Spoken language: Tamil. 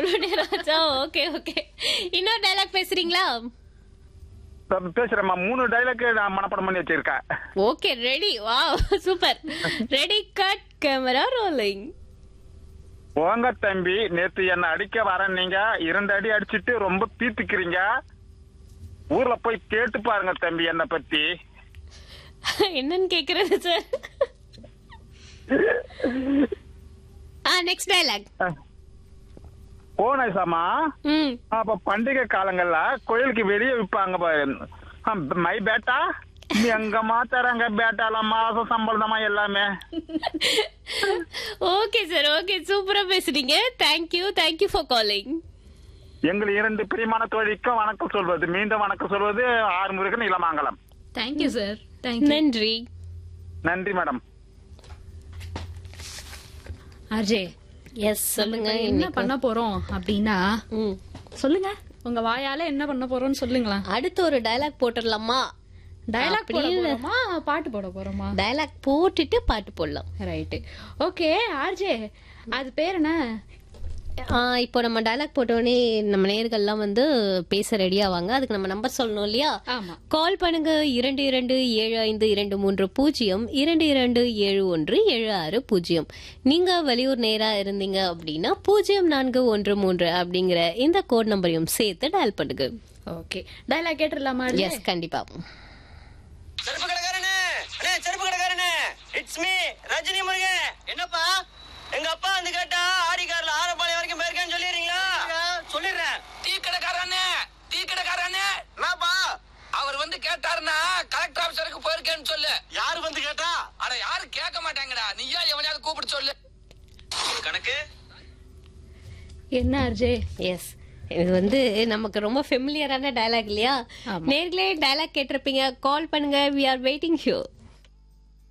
மணி ராஜா ஓகே ஓகே இன்னொரு டைலாக் பேசுறீங்களா இப்ப பேசுறேம்மா மூணு டைலாக் நான் மனப்பாடம் பண்ணி வச்சிருக்கேன் ஓகே ரெடி வா super ready cut camera rolling போங்க தம்பி நேத்து என்ன அடிக்க வரேன் நீங்க இரண்டு அடி அடிச்சிட்டு ரொம்ப பீத்துக்கிறீங்க ஊர்ல போய் கேட்டு பாருங்க தம்பி என்ன பத்தி என்னன்னு கேக்குறது சார் ஆ நெக்ஸ்ட் டைலாக் போனேசாமா ம் அப்ப பண்டிகை காலங்கள்ல கோயிலுக்கு வெளியே விற்பாங்க பாரு ஆ, மை பேட்டா எங்கம்மா தராங்க பேட்டாலாம் மாசம் சம்பளமா எல்லாமே ஓகே சார் ஓகே சூப்பரா பேசுறீங்க தேங்க்யூ தேங்க்யூ ஃபார் காலிங் எங்கள் இரண்டு பிரியமான தோழிக்கும் வணக்கம் சொல்வது மீண்டும் வணக்கம் சொல்வது Arumurugan Ilamangalam thank you sir thank you நன்றி நன்றி மேடம் அர்ஜே எஸ் சொல்லுங்க என்ன இன்னைக்கு. பண்ண போறோம் அப்படின்னா ம். சொல்லுங்க உங்க வாயால என்ன பண்ண போறோம்னு சொல்லுங்களா அடுத்து ஒரு டைலாக் போட்டுடலாமா டயலாக் போட அப்படின்னு- போறோமா பாட்டு போட போறோமா டைலாக் போட்டுட்டு பாட்டு போடலாம் ரைட்டு ஓகே ஆர்ஜே அது பேர் என்ன ஆ, இப்போ நம்ம டைலாக் போட்டோடனே நம்ம நேர்கள்லாம் வந்து பேச ரெடி ஆவாங்க அதுக்கு நம்ம நம்பர் சொல்லணும் இல்லையா ஆமா கால் பண்ணுங்க இரண்டு இரண்டு ஏழு ஐந்து இரண்டு மூன்று பூஜ்ஜியம் இரண்டு இரண்டு ஏழு ஒன்று ஏழு ஆறு பூஜ்ஜியம் நீங்க வெளியூர் நேரா இருந்தீங்க அப்படின்னா பூஜ்ஜியம் நான்கு ஒன்று மூன்று அப்படிங்கிற இந்த கோட் நம்பரையும் சேர்த்து டயல் பண்ணுங்க ஓகே டயலாக் கேட்டுடலாமா ஆர்ஜே எஸ் கண்டிப்பா செருப்பு கடைக்காரனே அண்ணே செருப்பு கடைக்காரனே இட்ஸ் மீ ரஜினி முருகன் என்னப்பா எங்க அப்பா வந்து கேட்டா ஆடி கார்ல ஆரப்பாளையம் வரைக்கும் போயிருக்கேன்னு சொல்லிடுறீங்களா சொல்லிடுறேன் டீ கடைக்காரனே டீ கடைக்காரனே என்னப்பா அவர் வந்து கேட்டாருன்னா கலெக்டர் ஆபீசருக்கு போயிருக்கேன்னு சொல்லு யாரு வந்து கேட்டா அட யாரும் கேட்க மாட்டாங்கடா நீயா எவனையாவது கூப்பிட்டு சொல்லு கணக்கு என்ன ஆர்ஜே எஸ் இது வந்து நமக்கு ரொம்ப ஃபெமிலியரான டயலாக் இல்லையா ஆமா. நேர்களே டயலாக் கேட்டிருப்பீங்க கால் பண்ணுங்க வி ஆர் வெயிட்டிங் ஹியூ